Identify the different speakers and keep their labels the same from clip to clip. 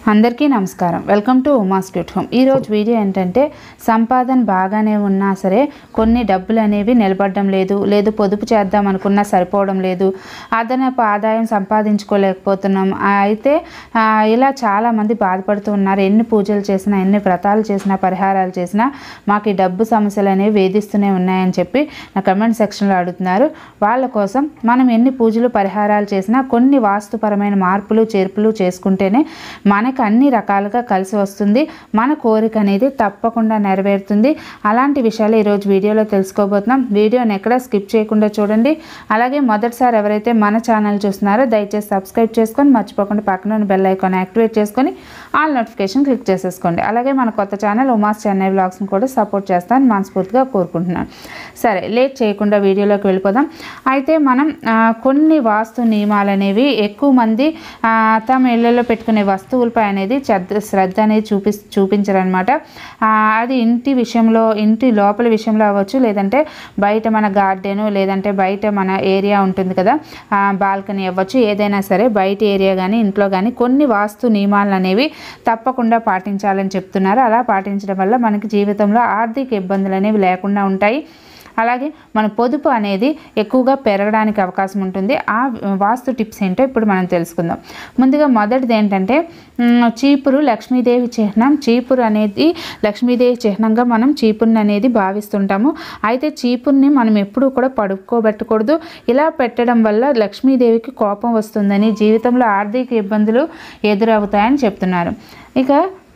Speaker 1: అందరికీ నమస్కారం welcome to Uma's cute home ఈరోజు వీడియో ఏంటంటే సంపాదన బాగానే ఉన్నా సరే కొన్ని డబ్బులు అనేవి నిలబడడం లేదు లేదు పొదుపు చేద్దాం అనుకున్నా సరిపోవడం లేదు అదనపు ఆదాయం సంపాదించుకోలేకపోతున్నాం ఆ, అయితే ఆ, ఇలా చాలామంది బాధపడుతూ ఉన్నారు ఎన్ని పూజలు చేసినా ఎన్ని వ్రతాలు చేసినా పరిహారాలు చేసినా మాకు ఈ డబ్బు సమస్యలు అనేవి వేధిస్తూనే ఉన్నాయని చెప్పి నా కమెంట్ సెక్షన్లో అడుగుతున్నారు వాళ్ళ కోసం మనం ఎన్ని పూజలు పరిహారాలు చేసినా కొన్ని వాస్తుపరమైన మార్పులు చేర్పులు చేసుకుంటేనే మనకు అన్ని రకాలుగా కలిసి వస్తుంది మన కోరిక అనేది తప్పకుండా నెరవేరుతుంది అలాంటి విషయాలు ఈరోజు వీడియోలో తెలుసుకోబోతున్నాం వీడియోని ఎక్కడ స్కిప్ చేయకుండా చూడండి అలాగే మొదటిసారి ఎవరైతే మన ఛానల్ చూస్తున్నారో దయచేసి సబ్స్క్రైబ్ చేసుకొని మర్చిపోకుండా పక్కన ఉన్న బెల్ ఐకాన్ యాక్టివేట్ చేసుకొని ఆల్ నోటిఫికేషన్ క్లిక్ చేసేసుకోండి అలాగే మన కొత్త ఛానల్ ఉమాస్ చెన్నై వ్లాగ్స్ని కూడా సపోర్ట్ చేస్తాను మనస్ఫూర్తిగా కోరుకుంటున్నాను సరే లేట్ చేయకుండా వీడియోలోకి వెళ్ళిపోదాం అయితే మనం ఆ, కొన్ని వాస్తు నియమాలు అనేవి ఎక్కువ మంది ఆ, తమ ఇళ్లలో పెట్టుకునే వస్తువులపై అనేది శ్రద్ధ శ్రద్ధ అనేది చూపి చూపించరనమాట అది ఇంటి విషయంలో ఇంటి లోపల విషయంలో అవ్వచ్చు లేదంటే బయట మన గార్డెన్ లేదంటే బయట మన ఏరియా ఉంటుంది కదా బాల్కనీ అవ్వచ్చు ఏదైనా సరే బయట ఏరియా కానీ ఇంట్లో కానీ కొన్ని వాస్తు నియమాలు అనేవి తప్పకుండా పాటించాలని చెప్తున్నారు అలా పాటించడం వల్ల మనకి జీవితంలో ఆర్థిక ఇబ్బందులు అనేవి లేకుండా ఉంటాయి అలాగే మన పొదుపు అనేది ఎక్కువగా పెరగడానికి అవకాశం ఉంటుంది ఆ వాస్తు టిప్స్ ఏంటో ఇప్పుడు మనం తెలుసుకుందాం ముందుగా మొదటిది ఏంటంటే మ్, చీపురు లక్ష్మీదేవి చిహ్నం చీపురు అనేది లక్ష్మీదేవి చిహ్నంగా మనం చీపురుని అనేది భావిస్తుంటాము అయితే చీపురుని మనం ఎప్పుడూ కూడా పడుకోబెట్టకూడదు ఇలా పెట్టడం వల్ల లక్ష్మీదేవికి కోపం వస్తుందని జీవితంలో ఆర్థిక ఇబ్బందులు ఎదురవుతాయని చెప్తున్నారు ఇక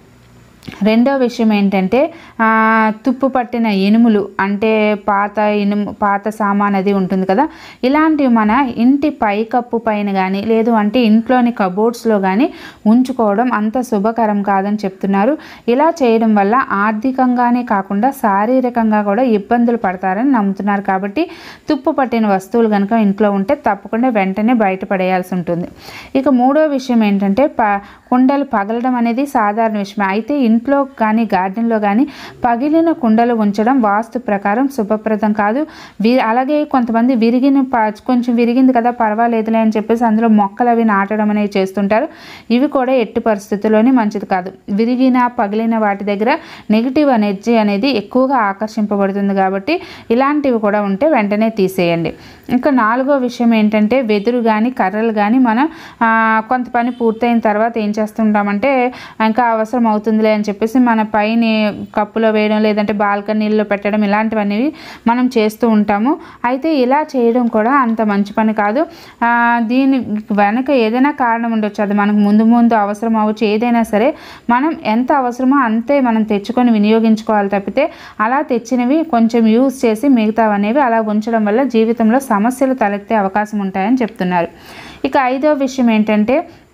Speaker 1: రెండో విషయం ఏంటంటే ఆ, తుప్పు పట్టిన ఇనుములు అంటే పాత ఇనుము పాత సామాన్ అది ఉంటుంది కదా ఇలాంటివి మన ఇంటి పైకప్పు పైన కానీ లేదు అంటే ఇంట్లోని కబోర్డ్స్లో కానీ ఉంచుకోవడం అంత శుభకరం కాదని చెప్తున్నారు ఇలా చేయడం వల్ల ఆర్థికంగానే కాకుండా శారీరకంగా కూడా ఇబ్బందులు పడతారని నమ్ముతున్నారు కాబట్టి తుప్పు పట్టిన వస్తువులు కనుక ఇంట్లో ఉంటే తప్పకుండా వెంటనే బయటపడేయాల్సి ఉంటుంది ఇక మూడో విషయం ఏంటంటే ప కుండలు పగలడం అనేది సాధారణ విషయం అయితే ఇంట్లో కానీ గార్డెన్లో కానీ పగిలిన కుండలు ఉంచడం వాస్తు ప్రకారం శుభప్రదం కాదు వి అలాగే కొంతమంది విరిగిన ప- కొంచెం విరిగింది కదా పర్వాలేదులే అని చెప్పేసి అందులో మొక్కలు అవి నాటడం అనేవి చేస్తుంటారు ఇవి కూడా ఎట్టి పరిస్థితుల్లోనే మంచిది కాదు విరిగిన పగిలిన వాటి దగ్గర నెగిటివ్ ఎనర్జీ అనేది ఎక్కువగా ఆకర్షింపబడుతుంది కాబట్టి ఇలాంటివి కూడా ఉంటే వెంటనే తీసేయండి ఇంకా నాలుగో విషయం ఏంటంటే వెదురు కానీ కర్రలు కానీ మనం ఆ, కొంత పని పూర్తయిన తర్వాత ఏం చేస్తుంటామంటే ఇంకా అవసరం అవుతుందిలే అని చెప్పేసి మన పైన కప్పులో వేయడం లేదంటే బాల్కనీల్లో పెట్టడం ఇలాంటివన్నీ మనం చేస్తూ ఉంటాము అయితే ఇలా చేయడం కూడా అంత మంచి పని కాదు ఆ, దీని వెనక ఏదైనా కారణం ఉండొచ్చు అది మనకు ముందు ముందు అవసరం అవ్వచ్చు ఏదైనా సరే మనం ఎంత అవసరమో అంతే మనం తెచ్చుకొని వినియోగించుకోవాలి తప్పితే అలా తెచ్చినవి కొంచెం యూజ్ చేసి మిగతావనేవి అలా ఉంచడం వల్ల జీవితంలో సమస్యలు తలెత్తే అవకాశం ఉంటాయని చెప్తున్నారు ఇక ఐదో విషయం ఏంటంటే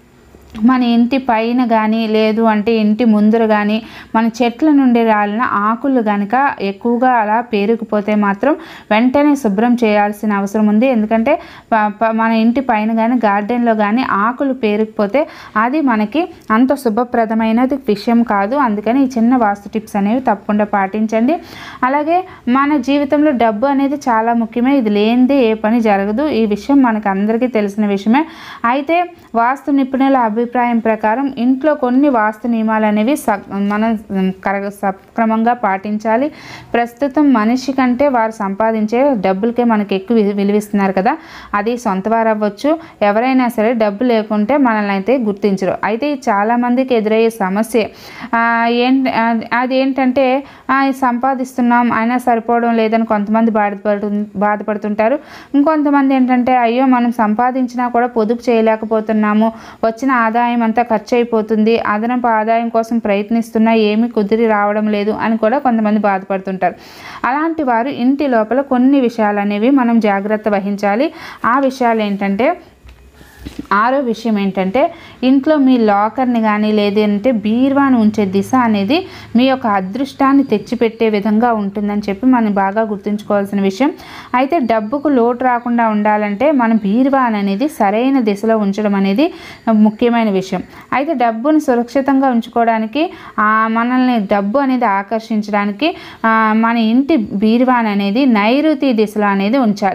Speaker 1: మన ఇంటి పైన కానీ లేదు అంటే ఇంటి ముందర కానీ మన చెట్ల నుండి రాలిన ఆకులు కనుక ఎక్కువగా అలా పేరుకుపోతే మాత్రం వెంటనే శుభ్రం చేయాల్సిన అవసరం ఉంది ఎందుకంటే ప- ప- మన ఇంటి పైన కానీ గార్డెన్లో కానీ ఆకులు పేరుకుపోతే అది మనకి అంత శుభప్రదమైనది విషయం కాదు అందుకని ఈ చిన్న వాస్తు టిప్స్ అనేవి తప్పకుండా పాటించండి అలాగే మన జీవితంలో డబ్బు అనేది చాలా ముఖ్యమే ఇది లేనిదే ఏ పని జరగదు ఈ విషయం మనకు అందరికీ తెలిసిన విషయమే అయితే వాస్తు నిపుణుల అభిప్రాయం ప్రకారం ఇంట్లో కొన్ని వాస్తు నియమాలు అనేవి స మనం కరెక్ట్ సక్రమంగా పాటించాలి ప్రస్తుతం మనిషి కంటే వారు సంపాదించే డబ్బులకే మనకి ఎక్కువ వి- విలువిస్తున్నారు కదా అది సొంత వారు అవ్వచ్చు ఎవరైనా సరే డబ్బు లేకుంటే మనల్ని అయితే గుర్తించరు అయితే ఇది చాలామందికి ఎదురయ్యే సమస్య ఆ, ఏంటి అది- అది ఏంటంటే ఆ, ఇది సంపాదిస్తున్నాం అయినా సరిపోవడం లేదని కొంతమంది బాధపడు బాధపడుతుంటారు ఇంకొంతమంది ఏంటంటే అయ్యో మనం సంపాదించినా కూడా పొదుపు చేయలేకపోతున్నాము వచ్చిన ఆదాయం అంతా ఖర్చు అయిపోతుంది అదనపు ఆదాయం కోసం ప్రయత్నిస్తున్నా ఏమీ కుదిరి రావడం లేదు అని కూడా కొంతమంది బాధపడుతుంటారు అలాంటి వారు ఇంటి లోపల కొన్ని విషయాలు అనేవి మనం జాగ్రత్త వహించాలి ఆ విషయాలు ఏంటంటే ఆరో విషయం ఏంటంటే ఇంట్లో మీ లాకర్ని కానీ లేదంటే బీర్వాను ఉంచే దిశ అనేది మీ యొక్క అదృష్టాన్ని తెచ్చిపెట్టే విధంగా ఉంటుందని చెప్పి మనం బాగా గుర్తుంచుకోవాల్సిన విషయం అయితే డబ్బుకు లోటు రాకుండా ఉండాలంటే మనం బీర్వాన్ అనేది సరైన దిశలో ఉంచడం అనేది ముఖ్యమైన విషయం అయితే డబ్బును సురక్షితంగా ఉంచుకోవడానికి ఆ, మనల్ని డబ్బు అనేది ఆకర్షించడానికి ఆ, మన ఇంటి బీర్వాన్ అనేది నైరుతి దిశలో అనేది ఉంచాలి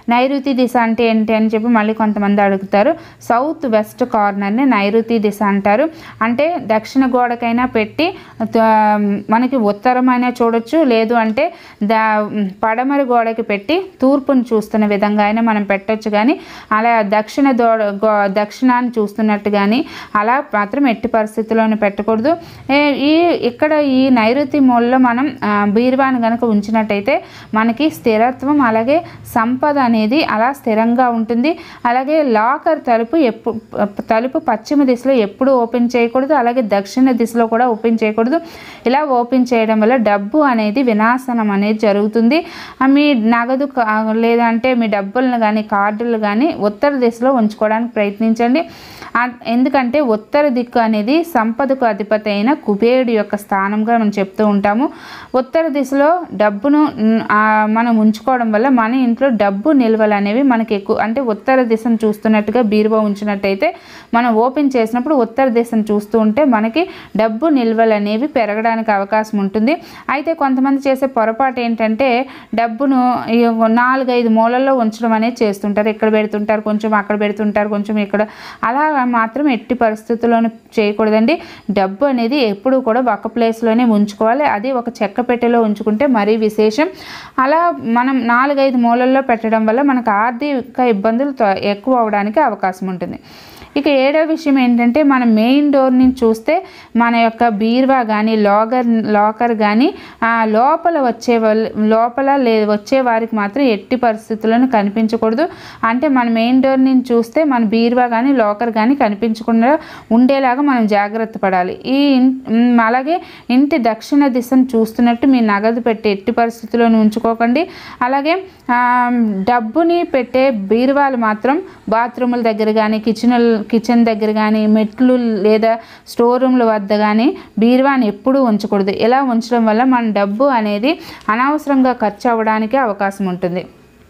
Speaker 1: నైరుతి దిశ అంటే ఏంటి అని చెప్పి మళ్ళీ కొంతమంది అడుగుతారు సౌత్ వెస్ట్ కార్నర్ని నైరుతి దిశ అంటారు అంటే దక్షిణ గోడకైనా పెట్టి త- మనకి ఉత్తరమైనా చూడొచ్చు లేదు అంటే దా పడమర గోడకి పెట్టి తూర్పును చూస్తున్న విధంగా అయినా మనం పెట్టొచ్చు కానీ అలా దక్షిణ దోడ గో దక్షిణాన్ని చూస్తున్నట్టు కానీ అలా మాత్రం ఎట్టి పరిస్థితుల్లోనూ పెట్టకూడదు ఏ- ఈ ఇక్కడ ఈ నైరుతి మూలలో మనం ఆ, బీరువాని కనుక ఉంచినట్టయితే మనకి స్థిరత్వం అలాగే సంపద అనేది అలా స్థిరంగా ఉంటుంది అలాగే లాకర్ తలుపు ఎప్పు తలుపు పశ్చిమ దిశలో ఎప్పుడు ఓపెన్ చేయకూడదు అలాగే దక్షిణ దిశలో కూడా ఓపెన్ చేయకూడదు ఇలా ఓపెన్ చేయడం వల్ల డబ్బు అనేది వినాశనం అనేది జరుగుతుంది ఆ, మీ నగదు కా- లేదంటే మీ డబ్బులను కానీ కార్డులు కానీ ఉత్తర దిశలో ఉంచుకోవడానికి ప్రయత్నించండి ఆ- ఎందుకంటే ఉత్తర దిక్కు అనేది సంపదకు అధిపతి అయిన కుబేరుడు యొక్క స్థానంగా మనం చెప్తూ ఉంటాము ఉత్తర దిశలో డబ్బును మ్, ఆ, మనం ఉంచుకోవడం వల్ల మన ఇంట్లో డబ్బు నిల్వలు అనేవి మనకి ఎక్కువ అంటే ఉత్తర దిశను చూస్తున్నట్టుగా బీరువా ఉంచినట్టయితే మనం ఓపెన్ చేసినప్పుడు ఉత్తర దిశను చూస్తూ ఉంటే మనకి డబ్బు నిల్వలు అనేవి పెరగడానికి అవకాశం ఉంటుంది అయితే కొంతమంది చేసే పొరపాటు ఏంటంటే డబ్బును ఈ నాలుగైదు మూలల్లో ఉంచడం అనేది చేస్తుంటారు ఇక్కడ పెడుతుంటారు కొంచెం అక్కడ పెడుతుంటారు కొంచెం ఇక్కడ అలా మాత్రం ఎట్టి పరిస్థితుల్లోనూ చేయకూడదండి డబ్బు అనేది ఎప్పుడు కూడా ఒక ప్లేస్లోనే ఉంచుకోవాలి అది ఒక చెక్క పెట్టెలో ఉంచుకుంటే మరీ విశేషం అలా మనం నాలుగైదు మూలల్లో పెట్టడం వల్ల మనకు ఆర్థిక ఇబ్బందులు త- ఎక్కువ అవడానికి అవకాశం ఉంటుంది ఇక ఏడో విషయం ఏంటంటే మనం మెయిన్ డోర్ నుంచి చూస్తే మన యొక్క బీర్వా కానీ లాగర్ లాకర్ కానీ ఆ లోపల వచ్చే వాళ్ళ లోపల లే వచ్చే వారికి మాత్రం ఎట్టి పరిస్థితుల్లోనూ కనిపించకూడదు అంటే మన మెయిన్ డోర్ నుంచి చూస్తే మన బీర్వా కానీ లాకర్ కానీ కనిపించకుండా ఉండేలాగా మనం జాగ్రత్త పడాలి ఈ ఇన్- మ్, అలాగే ఇంటి దక్షిణ దిశను చూస్తున్నట్టు మీ నగదు పెట్టి ఎట్టి పరిస్థితుల్లోనూ ఉంచుకోకండి అలాగే ఆ, డబ్బుని పెట్టే బీరువాలు మాత్రం బాత్రూముల దగ్గర కానీ కిచెన్ కిచెన్ దగ్గర కానీ మెట్లు లేదా స్టోర్ రూమ్ల వద్ద కానీ బీరువాని ఎప్పుడూ ఉంచకూడదు ఇలా ఉంచడం వల్ల మన డబ్బు అనేది అనవసరంగా ఖర్చు అవ్వడానికి అవకాశం ఉంటుంది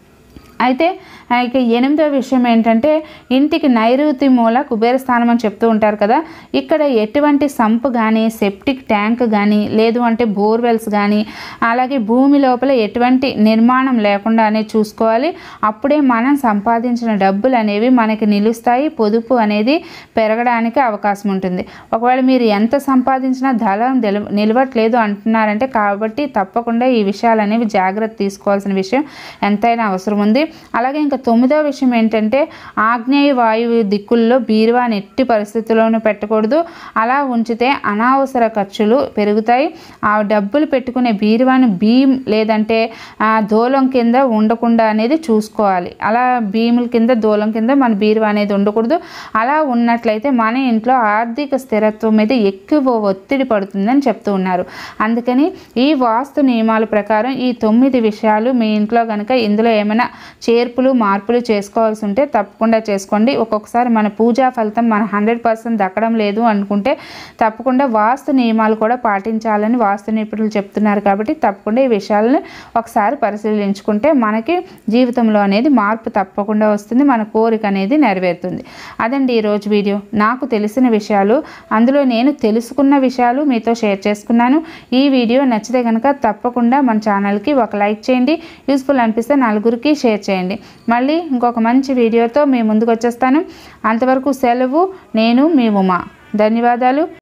Speaker 1: అయితే ఆ, ఇక ఎనిమిదో విషయం ఏంటంటే ఇంటికి నైరుతి మూల కుబేర స్థానం అని చెప్తూ ఉంటారు కదా ఇక్కడ ఎటువంటి సంపు కానీ సెప్టిక్ ట్యాంక్ కానీ లేదు అంటే బోర్వెల్స్ కానీ అలాగే భూమి లోపల ఎటువంటి నిర్మాణం లేకుండా అనేది చూసుకోవాలి అప్పుడే మనం సంపాదించిన డబ్బులు అనేవి మనకి నిలుస్తాయి పొదుపు అనేది పెరగడానికి అవకాశం ఉంటుంది ఒకవేళ మీరు ఎంత సంపాదించినా ధనం నిల- నిలవట్లేదు అంటున్నారంటే కాబట్టి తప్పకుండా ఈ విషయాలు అనేవి జాగ్రత్త తీసుకోవాల్సిన విషయం ఎంతైనా అవసరం ఉంది అలాగే ఇంకా తొమ్మిదో విషయం ఏంటంటే ఆగ్నేయ వాయువు దిక్కుల్లో బీరువాని ఎట్టి పరిస్థితుల్లోనూ పెట్టకూడదు అలా ఉంచితే అనవసర ఖర్చులు పెరుగుతాయి ఆ డబ్బులు పెట్టుకునే బీరువాను భీమ్ లేదంటే ఆ, దూలం కింద ఉండకుండా అనేది చూసుకోవాలి అలా భీముల కింద దూలం కింద మన బీరువా అనేది ఉండకూడదు అలా ఉన్నట్లయితే మన ఇంట్లో ఆర్థిక స్థిరత్వం మీద ఎక్కువ ఒత్తిడి పడుతుందని చెప్తూ ఉన్నారు అందుకని ఈ వాస్తు నియమాల ప్రకారం ఈ తొమ్మిది విషయాలు మీ ఇంట్లో కనుక ఇందులో ఏమైనా చేర్పులు మార్పులు చేసుకోవాల్సి ఉంటే తప్పకుండా చేసుకోండి ఒక్కొక్కసారి మన పూజా ఫలితం మన హండ్రెడ్ పర్సెంట్ దక్కడం లేదు అనుకుంటే తప్పకుండా వాస్తు నియమాలు కూడా పాటించాలని వాస్తు నిపుణులు చెప్తున్నారు కాబట్టి తప్పకుండా ఈ విషయాలను ఒకసారి పరిశీలించుకుంటే మనకి జీవితంలో అనేది మార్పు తప్పకుండా వస్తుంది మన కోరిక అనేది నెరవేరుతుంది అదండి ఈరోజు వీడియో నాకు తెలిసిన విషయాలు అందులో నేను తెలుసుకున్న విషయాలు మీతో షేర్ చేసుకున్నాను ఈ వీడియో నచ్చితే కనుక తప్పకుండా మన ఛానల్కి ఒక లైక్ చేయండి యూస్ఫుల్ అనిపిస్తే నలుగురికి షేర్ చేయండి మళ్ళీ ఇంకొక మంచి వీడియోతో మీ ముందుకు వచ్చేస్తాను అంతవరకు సెలవు నేను మీ ఉమా ధన్యవాదాలు